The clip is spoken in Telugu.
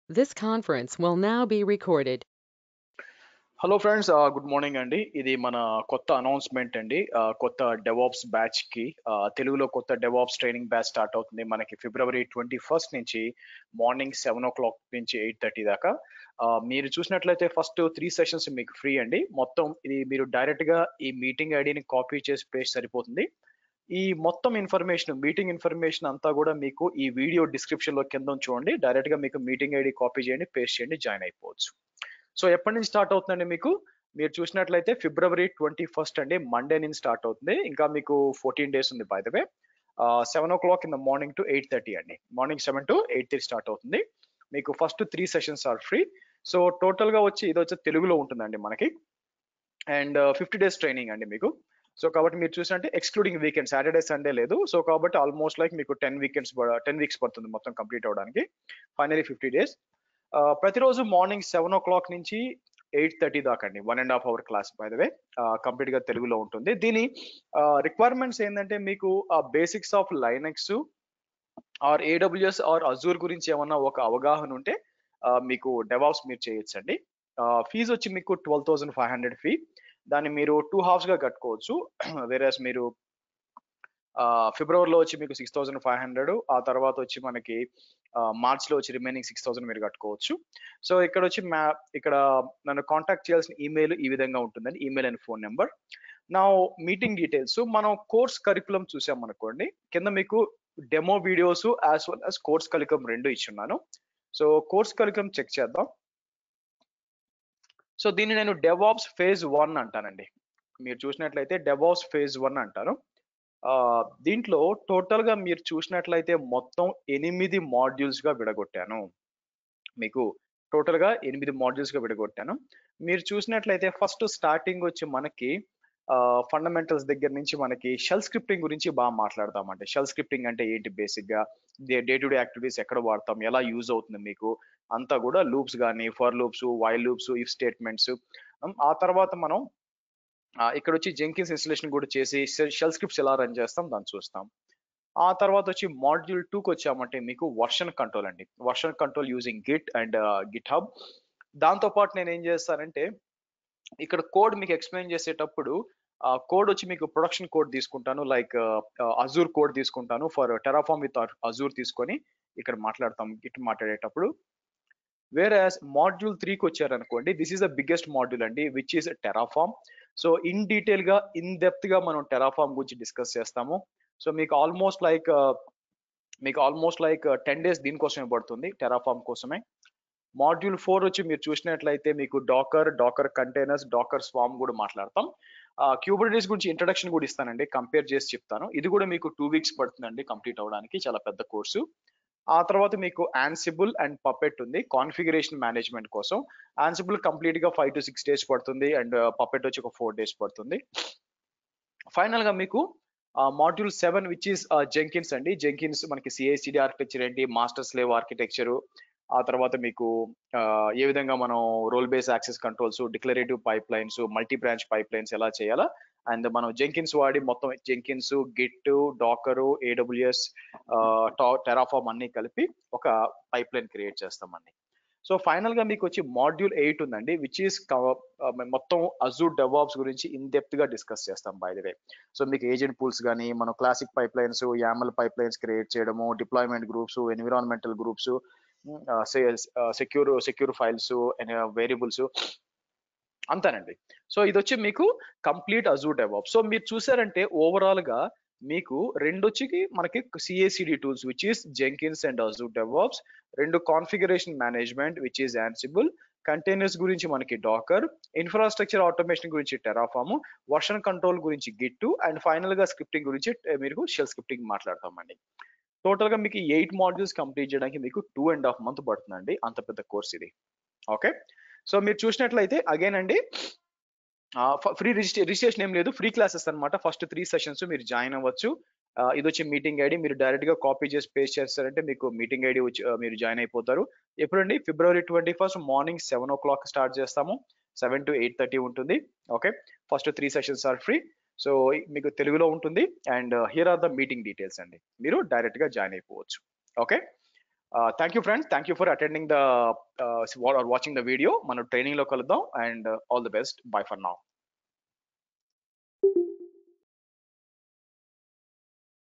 This conference will now be recorded. Hello friends good morning అండి ఇది మన కొత్త అనౌన్స్మెంట్ అండి ఆ, కొత్త డెవాప్స్ బ్యాచ్ కి ఆ, తెలుగులో కొత్త డెవాప్స్ ట్రైనింగ్ బ్యాచ్ స్టార్ట్ అవుతుంది మనకి ఫిబ్రవరి ట్వంటీ ఫస్ట్ నుంచి మార్నింగ్ సెవెన్ ఓ క్లాక్ నుంచి ఎయిట్ థర్టీ దాకా ఆ, మీరు చూసినట్లయితే ఫస్ట్ త్రీ సెషన్స్ మీకు ఫ్రీ అండి మొత్తం ఇది మీరు డైరెక్ట్ గా ఈ మీటింగ్ ఐడిని కాపీ చేసి పేస్ట్ సరిపోతుంది ఈ మొత్తం ఇన్ఫర్మేషన్ మీటింగ్ ఇన్ఫర్మేషన్ అంతా కూడా మీకు ఈ వీడియో డిస్క్రిప్షన్ లో కింద ఉంది చూడండి డైరెక్ట్ గా మీకు మీటింగ్ ఐడి కాపీ చేయండి పేస్ట్ చేయండి జాయిన్ అయిపోవచ్చు సో ఎప్పటి నుంచి స్టార్ట్ అవుతుందండి మీకు మీరు చూసినట్లయితే ఫిబ్రవరి ట్వంటీ ఫస్ట్ అండి మండే నుంచి స్టార్ట్ అవుతుంది ఇంకా మీకు ఫోర్టీన్ డేస్ ఉంది by the way seven o'clock in the morning to eight thirty అండి morning seven to eight thirty start అవుతుంది మీకు first three sessions are free so total గా వచ్చి ఇది వచ్చి తెలుగులో ఉంటుందండి మనకి అండ్ ఫిఫ్టీ డేస్ ట్రైనింగ్ అండి మీకు సో కాబట్టి మీరు చూసినట్టే ఎక్స్క్లూడింగ్ వీకెండ్ సాటర్డే సండే లేదు సో కాబట్టి ఆల్మోస్ట్ లైక్ మీకు టెన్ వీకెండ్స్ టెన్ వీక్స్ పడుతుంది మొత్తం కంప్లీట్ అవడానికి ఫైనలీ ఫిఫ్టీ డేస్ ప్రతిరోజు మార్నింగ్ సెవెన్ ఓ క్లాక్ నుంచి ఎయిట్ థర్టీ దాకా అండి one and half hour class by the way complete గా తెలుగులో ఉంటుంది దీని రిక్వైర్మెంట్స్ ఏంటంటే మీకు basics of Linux or AWS or Azure గురించి ఏమన్నా ఒక అవగాహన ఉంటే ఆ, మీకు డెవాప్స్ మీరు చేయొచ్చండి ఫీజు వచ్చి మీకు twelve thousand five hundred fee దాన్ని మీరు టూ హాఫ్స్ గా కట్టుకోవచ్చు వేరేస్ మీరు ఆ, ఫిబ్రవరిలో వచ్చి మీకు సిక్స్ థౌసండ్ ఫైవ్ హండ్రెడ్ ఆ తర్వాత వచ్చి మనకి ఆ, మార్చ్లో వచ్చి రిమైనింగ్ సిక్స్ థౌసండ్ మీరు కట్టుకోవచ్చు సో ఇక్కడ వచ్చి మ్యా ఇక్కడ నన్ను కాంటాక్ట్ చేయాల్సిన ఈమెయిల్ ఈ విధంగా ఉంటుందండి ఈమెయిల్ అండ్ ఫోన్ నెంబర్ నా మీటింగ్ డీటెయిల్స్ మనం కోర్స్ కరికులం చూసాం అనుకోండి కింద మీకు demo videos as well as course curriculum రెండు ఇచ్చున్నాను సో కోర్స్ కరికులం చెక్ చేద్దాం సో దీన్ని నేను డెవాప్స్ ఫేజ్ వన్ అంటానండి మీరు చూసినట్లయితే డెవాప్స్ ఫేజ్ వన్ అంటాను ఆ, దీంట్లో టోటల్ గా మీరు చూసినట్లయితే మొత్తం ఎనిమిది మాడ్యూల్స్ గా విడగొట్టాను మీకు టోటల్ గా ఎనిమిది మాడ్యూల్స్ గా విడగొట్టాను మీరు చూసినట్లయితే ఫస్ట్ స్టార్టింగ్ వచ్చి మనకి ఫండమెంటల్స్ దగ్గర నుంచి మనకి షెల్ స్క్రిప్టింగ్ గురించి బాగా మాట్లాడతామంటే షెల్ స్క్రిప్టింగ్ అంటే ఏంటి బేసిక్ గా డే టు డే యాక్టివిటీస్ ఎక్కడ వాడతాం ఎలా యూజ్ అవుతుంది మీకు అంతా కూడా లూప్స్ కానీ for loops while loops if statements ఆ తర్వాత మనం ఆ, ఇక్కడ వచ్చి జెంకిన్స్ ఇన్స్టలేషన్ కూడా చేసి షెల్ స్క్రిప్ట్స్ ఎలా రన్ చేస్తాం దాన్ని చూస్తాం ఆ తర్వాత వచ్చి మాడ్యూల్ టూకి వచ్చామంటే మీకు వర్షన్ కంట్రోల్ అండి version control using Git and GitHub దాంతో పాటు నేను ఏం చేస్తానంటే ఇక్కడ కోడ్ మీకు ఎక్స్ప్లెయిన్ చేసేటప్పుడు ఆ కోడ్ వచ్చి మీకు ప్రొడక్షన్ కోడ్ తీసుకుంటాను లైక్ అజూర్ కోడ్ తీసుకుంటాను ఫర్ టెరాఫామ్ విత్ అజూర్ తీసుకొని ఇక్కడ మాట్లాడతాం గిట్ మాట్లాడేటప్పుడు వేరే మాడ్యూల్ త్రీకి వచ్చారనుకోండి this is the biggest module అండి which is Terraform so in detail గా ఇన్ డెప్త్ గా మనం టెరాఫామ్ గురించి డిస్కస్ చేస్తాము సో మీకు ఆల్మోస్ట్ లైక్ మీకు ఆల్మోస్ట్ లైక్ టెన్ డేస్ దీనికోసమే పడుతుంది టెరాఫామ్ కోసమే మాడ్యూల్ ఫోర్ వచ్చి మీరు చూసినట్లయితే మీకు Docker Docker containers Docker swarm కూడా మాట్లాడతాం క్యూబర్డీస్ గురించి ఇంట్రడక్షన్ కూడా ఇస్తానండి కంపేర్ చేసి చెప్తాను ఇది కూడా మీకు టూ వీక్స్ పడుతుందండి కంప్లీట్ అవడానికి చాలా పెద్ద కోర్సు ఆ తర్వాత మీకు ఆన్సిబుల్ అండ్ పపెట్ ఉంది కాన్ఫిగరేషన్ మేనేజ్మెంట్ కోసం ఆన్సిబుల్ కంప్లీట్ గా ఫైవ్ టు సిక్స్ డేస్ పడుతుంది అండ్ పపెట్ వచ్చి ఒక ఫోర్ డేస్ పడుతుంది ఫైనల్ గా మీకు module seven which is Jenkins అండి జెంకిన్స్ మనకి సిఐసిడి ఆర్కిటెక్చర్ ఏంటి మాస్టర్ స్లేవ్ ఆర్కిటెక్చర్ ఆ తర్వాత మీకు ఆ, ఏ విధంగా మనం role base access controls declarative pipelines multi branch pipelines ఎలా చేయాలా అండ్ మనం జెంకిన్స్ వాడి మొత్తం Jenkins Git Docker AWS Terraform అన్ని కలిపి ఒక పైప్ లైన్ క్రియేట్ చేస్తామండి సో ఫైనల్ గా మీకు వచ్చి మాడ్యూల్ ఎయిట్ ఉందండి విచ్ ఈస్ మొత్తం అజూర్ డెవాప్స్ గురించి ఇన్ డెప్త్ గా డిస్కస్ చేస్తాం బై ది వే సో మీకు ఏజెంట్ పూల్స్ కానీ మనం classic pipelines YAML pipelines create చేయడము deployment groups environmental groups secure secure files variables అంతానండి సో ఇది వచ్చి మీకు కంప్లీట్ అజూర్ డెవాప్ సో మీరు చూసారంటే ఓవరాల్ గా మీకు రెండు వచ్చి మనకి CICD tools which is Jenkins and Azure DevOps రెండు configuration management which is Ansible containers గురించి మనకి డాకర్ ఇన్ఫ్రాస్ట్రక్చర్ ఆటోమేషన్ గురించి టెరాఫామ్ వర్షన్ కంట్రోల్ గురించి గిట్టు అండ్ ఫైనల్ గా స్క్రిప్టింగ్ గురించి eh, మీరు షెల్ స్క్రిప్టింగ్ మాట్లాడతామండి టోటల్ గా మీకు ఎయిట్ మాడ్యూల్స్ కంప్లీట్ చేయడానికి మీకు టూ అండ్ హాఫ్ మంత్ పడుతుందండి అంత పెద్ద కోర్స్ ఇది ఓకే సో మీరు చూసినట్లయితే అగైన్ అండి ఫ్రీ రిజిస్ట్రే రిజిస్ట్రేషన్ ఏం లేదు ఫ్రీ క్లాసెస్ అన్నమాట ఫస్ట్ త్రీ సెషన్స్ మీరు జాయిన్ అవ్వచ్చు ఆ, ఇది వచ్చి మీటింగ్ ఐడి మీరు డైరెక్ట్ గా కాపీ చేసి పేస్ట్ చేస్తారంటే మీకు మీటింగ్ ఐడి వచ్చి ఆ, మీరు జాయిన్ అయిపోతారు ఎప్పుడండి February twenty first morning seven o'clock start చేస్తాము సెవెన్ టు ఎయిట్ థర్టీ ఉంటుంది okay first three sessions are free so మీకు తెలుగులో ఉంటుంది and here are the meeting details అండి మీరు డైరెక్ట్ గా జాయిన్ అయిపోవచ్చు okay thank you friends thank you for attending the watching the video మనం ట్రైనింగ్ లో కలుద్దాం and all the best bye for now